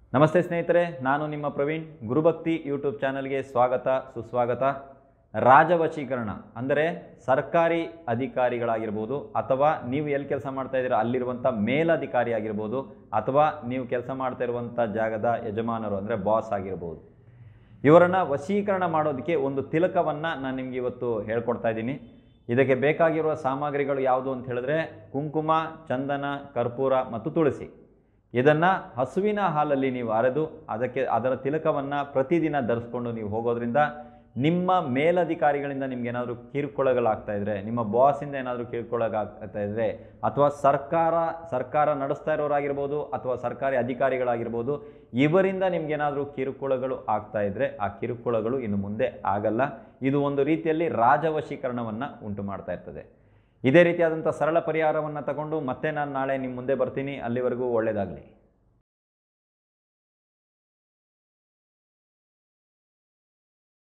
ನಮಸ್ತೆ ಸ್ನೇಹಿತರೆ ನಾನು ನಿಮ್ಮ ಪ್ರವೀಣ್ ಗುರುಭಕ್ತಿ ಯೂಟ್ಯೂಬ್ ಚಾನಲ್ಗೆ ಸ್ವಾಗತ ಸುಸ್ವಾಗತ ರಾಜವಶೀಕರಣ ಅಂದರೆ ಸರ್ಕಾರಿ ಅಧಿಕಾರಿಗಳಾಗಿರ್ಬೋದು ಅಥವಾ ನೀವು ಎಲ್ಲಿ ಕೆಲಸ ಮಾಡ್ತಾ ಇದ್ದೀರಾ ಅಲ್ಲಿರುವಂಥ ಮೇಲಧಿಕಾರಿ ಆಗಿರ್ಬೋದು ಅಥವಾ ನೀವು ಕೆಲಸ ಮಾಡ್ತಾ ಇರುವಂಥ ಜಾಗದ ಯಜಮಾನರು ಅಂದರೆ ಬಾಸ್ ಆಗಿರ್ಬೋದು ಇವರನ್ನು ವಶೀಕರಣ ಮಾಡೋದಕ್ಕೆ ಒಂದು ತಿಲಕವನ್ನು ನಾನು ನಿಮಗೆ ಇವತ್ತು ಹೇಳ್ಕೊಡ್ತಾ ಇದ್ದೀನಿ ಇದಕ್ಕೆ ಬೇಕಾಗಿರುವ ಸಾಮಗ್ರಿಗಳು ಯಾವುದು ಅಂತ ಹೇಳಿದ್ರೆ ಕುಂಕುಮ ಚಂದನ ಕರ್ಪೂರ ಮತ್ತು ತುಳಸಿ ಇದನ್ನು ಹಸುವಿನ ಹಾಲಲ್ಲಿ ನೀವು ಅರೆದು ಅದಕ್ಕೆ ಅದರ ತಿಲಕವನ್ನು ಪ್ರತಿದಿನ ಧರಿಸ್ಕೊಂಡು ನೀವು ಹೋಗೋದ್ರಿಂದ ನಿಮ್ಮ ಮೇಲಧಿಕಾರಿಗಳಿಂದ ನಿಮ್ಗೇನಾದರೂ ಕಿರುಕುಳಗಳಾಗ್ತಾ ಇದ್ದರೆ ನಿಮ್ಮ ಬಾಸಿಂದ ಏನಾದರೂ ಕಿರುಕುಳಗಾಗ್ತಾ ಇದ್ದರೆ ಅಥವಾ ಸರ್ಕಾರ ಸರ್ಕಾರ ನಡೆಸ್ತಾ ಇರೋರಾಗಿರ್ಬೋದು ಅಥವಾ ಸರ್ಕಾರಿ ಅಧಿಕಾರಿಗಳಾಗಿರ್ಬೋದು ಇವರಿಂದ ನಿಮ್ಗೇನಾದರೂ ಕಿರುಕುಳಗಳು ಆಗ್ತಾ ಇದ್ದರೆ ಆ ಕಿರುಕುಳಗಳು ಇನ್ನು ಮುಂದೆ ಆಗಲ್ಲ ಇದು ಒಂದು ರೀತಿಯಲ್ಲಿ ರಾಜವಶೀಕರಣವನ್ನು ಉಂಟು ಮಾಡ್ತಾ ಇರ್ತದೆ ಇದೇ ರೀತಿಯಾದಂಥ ಸರಳ ಪರಿಹಾರವನ್ನು ತಗೊಂಡು ಮತ್ತೆ ನಾನು ನಾಳೆ ನಿಮ್ಮ ಮುಂದೆ ಬರ್ತೀನಿ ಅಲ್ಲಿವರೆಗೂ ಒಳ್ಳೆಯದಾಗಲಿ